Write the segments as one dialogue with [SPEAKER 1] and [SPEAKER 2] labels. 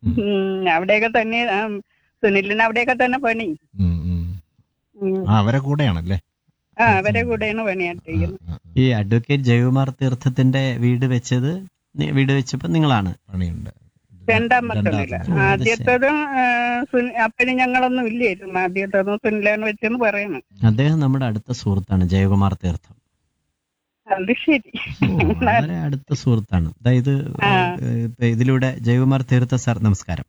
[SPEAKER 1] ഉം, അവിടെയൊക്കെ തന്നെ ആ, സുനിലിന് അവിടെയൊക്കെ തന്നെ പണി
[SPEAKER 2] ഉം, ഉം.
[SPEAKER 1] ഉം.
[SPEAKER 2] ആ, അവരെ കൂടെയാണല്ലേ
[SPEAKER 1] ആ അവരെ കൂടെയാണ് പണിയാട്ടിരിക്കുന്നത്
[SPEAKER 2] ആ, ആ,
[SPEAKER 3] ഈ അഡ്വക്കേറ്റ് ജയകുമാർ തീർത്ഥത്തിന്റെ വീട് വെച്ചത് നി- വീട് വെച്ചപ്പോ നിങ്ങളാണ്
[SPEAKER 2] പണിയുണ്ട്
[SPEAKER 1] രണ്ടാമത്തതില്ല
[SPEAKER 3] രണ്ടാമത്തെ.
[SPEAKER 1] ആദ്യത്തതും ആ, സുനി- അപ്പന് ഞങ്ങളൊന്നും ഇല്ലായിരുന്നു ആദ്യത്തതും സുനിലാണ് വെച്ചെന്ന് പറയുന്നു
[SPEAKER 3] അദ്ദേഹം നമ്മുടെ അടുത്ത സുഹൃത്താണ് ജയകുമാർ തീർത്ഥം
[SPEAKER 1] അത് ശരി
[SPEAKER 3] ഓ, വളരെ അടുത്ത സുഹൃത്താണ് അതായത്
[SPEAKER 1] ആ.
[SPEAKER 3] ഏഹ്, ഇപ്പൊ ഇതിലൂടെ ജയകുമാർ തീർത്ഥ സാർ നമസ്കാരം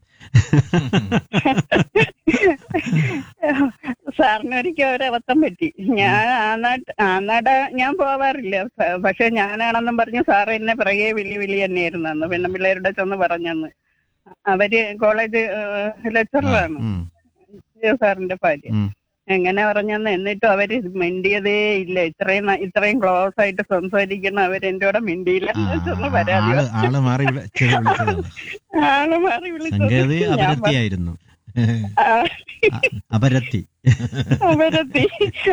[SPEAKER 1] സാറിന് ഒരിക്കൽ ഒരു അബദ്ധം പറ്റി ഞാൻ ആ നാട്ട് ആ നാട ഞാൻ പോവാറില്ല സ- പക്ഷെ ഞാനാണെന്നും പറഞ്ഞ് സാറ് എന്നെ പിറകെ വിളി വിളി തന്നെയായിരുന്നു അന്ന് പെണ്ണുപിള്ളേരുടെ ചെന്ന് പറഞ്ഞന്ന് അവര് കോളേജ് ലെക്ചറാണ്
[SPEAKER 3] ഉം,
[SPEAKER 1] സാറിന്റെ ഭാര്യ
[SPEAKER 3] ഉം.
[SPEAKER 1] എങ്ങനെ പറഞ്ഞെന്ന് എന്നിട്ടും അവര് മിണ്ടിയതേ ഇല്ല ഇത്രയും ന- ഇത്രയും ക്ലോസ് ആയിട്ട് സംസാരിക്കുന്ന അവര് എന്റെ കൂടെ മിണ്ടിയില്ല
[SPEAKER 2] ആ,
[SPEAKER 1] ചെന്ന് പരാതി
[SPEAKER 2] ആള് ആള് മാറി വിളിച്ചത് വിളിച്ചതാണ്
[SPEAKER 1] ആള് മാറി വിളിച്ചത്
[SPEAKER 3] സംഗതി
[SPEAKER 1] ഞാൻ പ-
[SPEAKER 3] അപരത്തിയായിരുന്നു
[SPEAKER 1] ആ,
[SPEAKER 3] അ- അപരത്തി
[SPEAKER 1] അവരെത്തി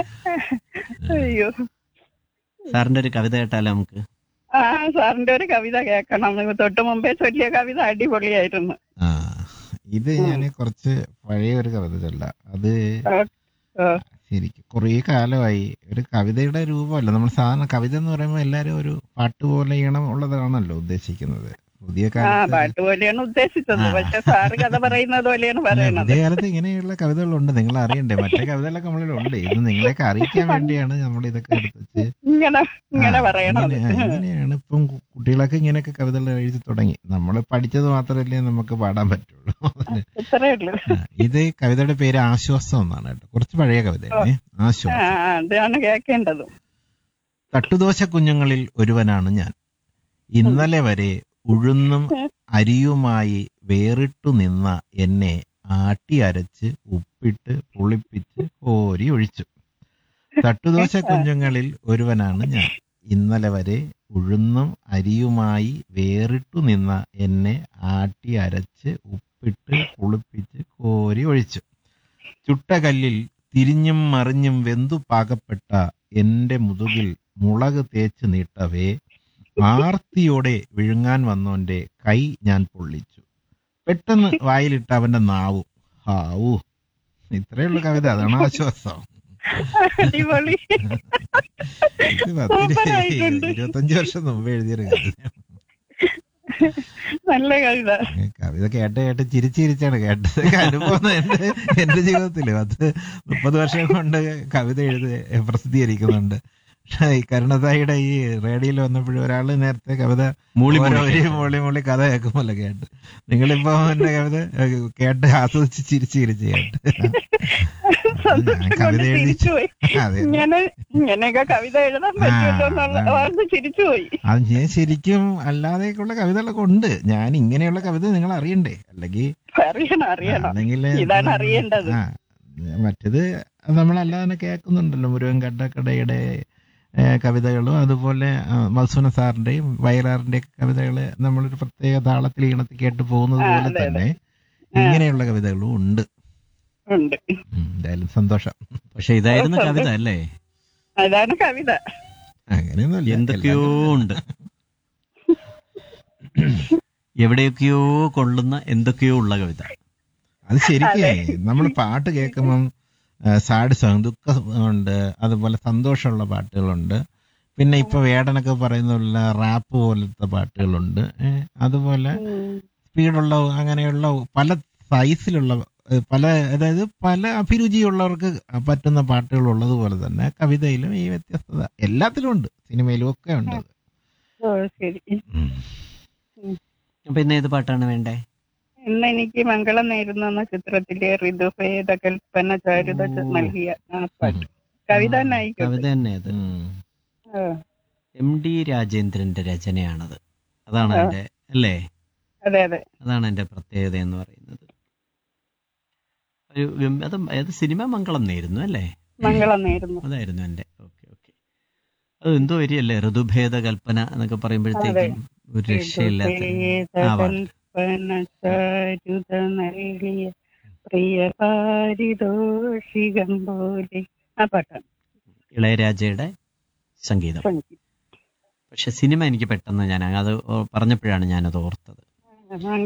[SPEAKER 1] അയ്യോ
[SPEAKER 3] സാറിന്റെ ഒരു കവിത കേട്ടാലോ നമുക്ക്
[SPEAKER 1] ആ സാറിന്റെ ഒരു കവിത കേൾക്കണം തൊട്ട് മുമ്പേ ചൊല്ലിയ കവിത അടിപൊളിയായിരുന്നു
[SPEAKER 2] ആ ഇത് ഞാൻ കുറച്ച് പഴയ ഒരു കവിത ചൊല്ല അത്
[SPEAKER 1] ഓ,
[SPEAKER 2] ശരിക്കും കുറേ കാലമായി ഒരു കവിതയുടെ രൂപമല്ല നമ്മൾ സാധാരണ കവിത എന്ന് പറയുമ്പോൾ എല്ലാവരും ഒരു പാട്ട് പോലെ ഈണം ഉള്ളതാണല്ലോ ഉദ്ദേശിക്കുന്നത് പുതിയ
[SPEAKER 1] ആ
[SPEAKER 2] കാലത്ത്
[SPEAKER 1] പാട്ട് പോലെയാണ് ഉദ്ദേശിച്ചത്
[SPEAKER 3] ആ.
[SPEAKER 1] പക്ഷെ സാറ് കഥ പറയുന്നത് പോലെയാണ്
[SPEAKER 2] അല്ല,
[SPEAKER 1] പറയണത്
[SPEAKER 2] പുതിയ കാലത്ത് ഇങ്ങനെയുള്ള കവിതകളുണ്ട് നിങ്ങൾ അറിയണ്ടേ മറ്റേ കവിതകളൊക്കെ നമ്മളിലുണ്ട് ഇത് നിങ്ങളെയൊക്കെ അറിയിക്കാൻ വേണ്ടിയാണ് നമ്മൾ ഇതൊക്കെ എടുത്ത് വെച്ച്
[SPEAKER 1] ഇങ്ങനെ ഇങ്ങനെ
[SPEAKER 2] ആ,
[SPEAKER 1] പറയണത്
[SPEAKER 2] ഇങ്ങനെ- ആ, ഇങ്ങനെയാണ് ഇപ്പം കു- കുട്ടികളൊക്കെ ഇങ്ങനെയൊക്കെ കവിതകൾ എഴുതി തുടങ്ങി നമ്മൾ പഠിച്ചത് മാത്രമല്ലേ നമുക്ക് പാടാൻ പറ്റുള്ളൂ അതിന്
[SPEAKER 1] ഇത്രേ ഉള്ളൂ
[SPEAKER 2] ആ, ഇത് കവിതയുടെ പേര് ആശ്വാസം എന്നാണ് കേട്ടോ കുറച്ച് പഴയ കവിതയാണ്
[SPEAKER 1] ആ
[SPEAKER 2] ആശ്വാസം
[SPEAKER 1] അതാണ് കേൾക്കേണ്ടത്
[SPEAKER 2] തട്ടുദോശ കുഞ്ഞുങ്ങളിൽ ഒരുവനാണ് ഞാൻ ഇന്നലെ വരെ ഉഴുന്നും അരിയുമായി വേറിട്ടു നിന്ന എന്നെ ആട്ടി അരച്ച് ഉപ്പിട്ട് പുളിപ്പിച്ച് കോരി ഒഴിച്ചു തട്ടുദോശ കുഞ്ഞുങ്ങളിൽ ഒരുവനാണ് ഞാൻ ഇന്നലെ വരെ ഉഴുന്നും അരിയുമായി വേറിട്ടു നിന്ന എന്നെ ആട്ടി അരച്ച് ഉപ്പിട്ട് പുളിപ്പിച്ച് കോരി ഒഴിച്ചു ചുട്ട കല്ലിൽ തിരിഞ്ഞും മറിഞ്ഞും വെന്തു പാകപ്പെട്ട എന്റെ മുതുകിൽ മുളക് തേച്ച് നീട്ടവേ ആർത്തിയോടെ വിഴുങ്ങാൻ വന്നോന്റെ കൈ ഞാൻ പൊള്ളിച്ചു പെട്ടെന്ന് വായിലിട്ട അവന്റെ നാവും ഹാവൂ ഇത്രയുള്ള കവിത അതാണ് ആശ്വാസം
[SPEAKER 1] അടിപൊളി
[SPEAKER 2] ഇത് പത്തിരി-
[SPEAKER 1] സൂപ്പറായിട്ടുണ്ട്.
[SPEAKER 2] ഇരുപത്തഞ്ച് വർഷം മുമ്പ് എഴുതിയൊരു കവിത
[SPEAKER 1] നല്ല കവിത
[SPEAKER 2] കവിത കേട്ട് കേട്ട് ചിരിച്ചിരിച്ചാണ് കേട്ടത് അനുഭവം എന്റെ എന്റെ ജീവിതത്തില് പത്ത് മുപ്പത് വർഷം കൊണ്ട് കവിത എഴുതി പ്രസിദ്ധീകരിക്കുന്നുണ്ട് പക്ഷേ ഈ കരുണതായിയുടെ ഈ റേഡിയോയിൽ വന്നപ്പോഴും ഒരാള് നേരത്തെ കവിത
[SPEAKER 3] മൂളി
[SPEAKER 2] ഓരോ
[SPEAKER 3] മൂളി.
[SPEAKER 2] ഒരു മൂളി മൂളി കഥ കേൾക്കുമല്ലോ കേട്ട് നിങ്ങളിപ്പോ എന്റെ കവിത ഏഹ്, കേട്ട് ആസ്വദിച്ച് ചിരിച്ച് ചിരിച്ച് കേട്ട് ഞാൻ കവിത
[SPEAKER 1] കൊണ്ട്
[SPEAKER 2] എഴുതി
[SPEAKER 1] ചിരിച്ചുപോയി
[SPEAKER 2] അതെ
[SPEAKER 1] ഇങ്ങനെ ഇങ്ങനെയൊക്കെ കവിത എഴുതാൻ പറ്റുമല്ലോ എന്നുള്ള
[SPEAKER 2] അതാണ്.
[SPEAKER 1] ഓർത്ത് ചിരിച്ചുപോയി
[SPEAKER 2] അത് ഞാൻ ശരിക്കും അല്ലാതെയൊക്കെയുള്ള കവിതകളൊക്കെ ഉണ്ട് ഞാൻ ഇങ്ങനെയുള്ള കവിത നിങ്ങൾ അറിയണ്ടേ അല്ലെങ്കിൽ
[SPEAKER 1] അറിയണം അറിയണം
[SPEAKER 2] ആണെങ്കിൽ
[SPEAKER 1] ഇതാണ് അറിയേണ്ടത്
[SPEAKER 2] ആ മറ്റേത് നമ്മളല്ലാതെ തന്നെ കേൾക്കുന്നുണ്ടല്ലോ മുരുകൻ കട്ടക്കടയുടെ കവിതകളും അതുപോലെ ആ, മധുസൂന സാറിന്റെയും വയലാറിന്റെയും ഒക്കെ കവിതകള് നമ്മളൊരു പ്രത്യേക താളത്തിൽ ഈണത്തിൽ കേട്ട് പോകുന്നത്
[SPEAKER 1] ആ,
[SPEAKER 2] പോലെ
[SPEAKER 1] അതെ, അതെ.
[SPEAKER 2] തന്നെ ഇങ്ങനെയുള്ള കവിതകളും ഉണ്ട്
[SPEAKER 1] ഉണ്ട്
[SPEAKER 2] ഉം, എന്തായാലും സന്തോഷം
[SPEAKER 3] പക്ഷെ ഇതായിരുന്നു കവിത അല്ലേ
[SPEAKER 1] അതാണ് കവിത
[SPEAKER 2] അങ്ങനെയൊന്നുമില്ല
[SPEAKER 3] എന്തൊക്കെയോ ഉണ്ട് എവിടെയൊക്കെയോ കൊള്ളുന്ന എന്തൊക്കെയോ ഉള്ള കവിത
[SPEAKER 2] അത് ശരിക്കേ നമ്മൾ പാട്ട് കേൾക്കുമ്പം സാഡ് സോങ് ദുഃഖമുണ്ട് അതുപോലെ സന്തോഷമുള്ള പാട്ടുകളുണ്ട് പിന്നെ ഇപ്പൊ വേടനൊക്കെ പറയുന്ന പോലെ റാപ്പ് പോലത്തെ പാട്ടുകളുണ്ട് ഏ, അതുപോലെ സ്പീഡുള്ള അങ്ങനെയുള്ള പല സൈസിലുള്ള ഏ, പല അതായത് പല അഭിരുചിയുള്ളവർക്ക് പറ്റുന്ന പാട്ടുകൾ ഉള്ളതുപോലെ തന്നെ കവിതയിലും ഈ വ്യത്യസ്തത എല്ലാത്തിലും ഉണ്ട് സിനിമയിലും ഒക്കെ ഉണ്ട് അത്.
[SPEAKER 1] ഓ ശരി
[SPEAKER 2] ഉം.
[SPEAKER 3] അപ്പൊ ഇന്ന് ഏത് പാട്ടാണ് വേണ്ടേ
[SPEAKER 1] ഇന്ന് എനിക്ക് മംഗളം നേരുന്നു എന്ന ചിത്രത്തിലെ ഋതുഭേദ കൽപ്പന ചാരുത
[SPEAKER 3] ഓ.
[SPEAKER 1] നൽകിയ ആ പാട്ട് കവിത തന്നെ
[SPEAKER 3] കവിത
[SPEAKER 1] ആയിക്കോട്ടെ
[SPEAKER 3] തന്നെ അത്
[SPEAKER 2] ഉം.
[SPEAKER 1] ആ,
[SPEAKER 3] എം ഡി രാജേന്ദ്രന്റെ രചനയാണത് അതാണ്
[SPEAKER 1] ആ.
[SPEAKER 3] എന്റെ അല്ലേ
[SPEAKER 1] അതെ അതെ
[SPEAKER 3] അതാണ് എന്റെ പ്രത്യേകത എന്ന് പറയുന്നത് ഒരു ഗം- അത് ഏത് സിനിമ മംഗളം നേരുന്നു അല്ലേ
[SPEAKER 1] മംഗളം നേരുന്നു
[SPEAKER 3] അതായിരുന്നു എന്റെ ഓക്കെ ഓക്കെ അത് എന്തോ വരികയല്ലേ ഋതുഭേദ കൽപ്പന എന്നൊക്കെ പറയുമ്പോഴത്തേക്കും ഒരു രക്ഷയില്ലാത്ത
[SPEAKER 1] ഋതുഭേദ
[SPEAKER 3] ആ പാട്ട്
[SPEAKER 1] കൽപ്പന ചാരുത നൽകിയ പ്രിയ പാരിതോഷികം പോലെ ആ പാട്ടാണ്
[SPEAKER 3] ഇളയരാജയുടെ സംഗീതം
[SPEAKER 1] സംഗീതം.
[SPEAKER 3] പക്ഷെ സിനിമ എനിക്ക് പെട്ടെന്ന് ഞാൻ അത് പറഞ്ഞപ്പോഴാണ് ഞാനത് ഓർത്തത്
[SPEAKER 1] ആ,